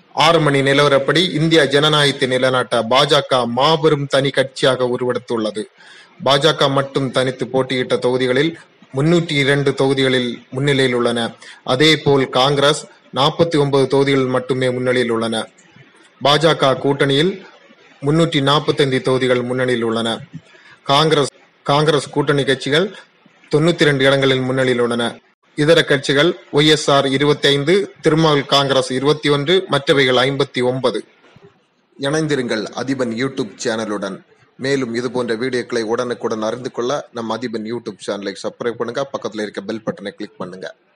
ஆறு மணி நிலவரப்படி இந்திய ஜனநாயகத்தை நிலைநாட்ட பாஜக மாபெரும் தனி கட்சியாக உருவெடுத்துள்ளது பாஜக மட்டும் தனித்து போட்டியிட்ட தொகுதிகளில் முன்னூற்றி இரண்டு தொகுதிகளில் முன்னிலையில் உள்ளன அதேபோல் காங்கிரஸ் நாற்பத்தி ஒன்பது தொகுதிகள் மட்டுமே முன்னிலையில் உள்ளன பாஜக கூட்டணியில் முன்னூற்றி நாற்பத்தைந்து தொகுதிகள் முன்னணியில் உள்ளன காங்கிரஸ் காங்கிரஸ் கூட்டணி கட்சிகள் தொண்ணூத்தி ரெண்டு இடங்களில் முன்னணியில் உள்ளன இதர கட்சிகள் ஒய்எஸ்ஆர் இருபத்தி ஐந்து திருமாவல் காங்கிரஸ் இருபத்தி ஒன்று மற்றவைகள் ஐம்பத்தி ஒன்பது இணைந்திருங்கள் அதிபன் யூடியூப் சேனலுடன் மேலும் இது போன்ற வீடியோக்களை உடனுக்குடன் அறிந்து கொள்ள நம் அதிபன் யூடியூப் சேனலை சப்ஸ்கிரைப் பண்ணுங்க பக்கத்தில் இருக்க பெல் பட்டனை கிளிக் பண்ணுங்க